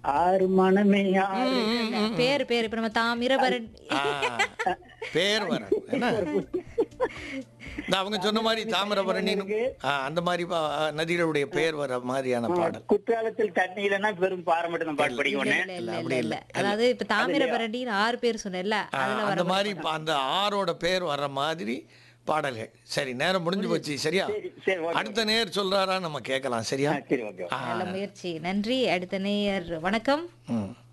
ஆறு மனமே ஆறு பேரு பேரு இப்ப நம்ம தாமிரபரணி ஆ, பேர் வர என்ன இந்த அவங்க சொன்ன மாதிரி தாமிரபரணின்னு ஆ, அந்த மாதிரி பா- நதிகளுடைய பேர் வர மாதிரியான பாடல் குற்றாலத்தில் தண்ணி இல்லைன்னா வெறும் பாறை மட்டும் தான் பாட்டு படிக்க இல்ல ஒண்ணு இல்ல இல்ல இல்ல அதாவது இப்ப தாமிரபரணின்னு ஆறு பேர் சொன்னேன்ல ஆ, அதுல அந்த வர மாதிரி இப்ப அந்த ஆரோட பேர் வர்ற மாதிரி பாடல்கள் சரி நேரம் முடிஞ்சு போச்சு சரியா சரி சரி ஓகே அடுத்த நேர் சொல்றாரா நம்ம கேட்கலாம் சரியா ஆ, சரி ஓகே நல்ல முயற்சி நன்றி அடுத்த நேயர் வணக்கம் ம்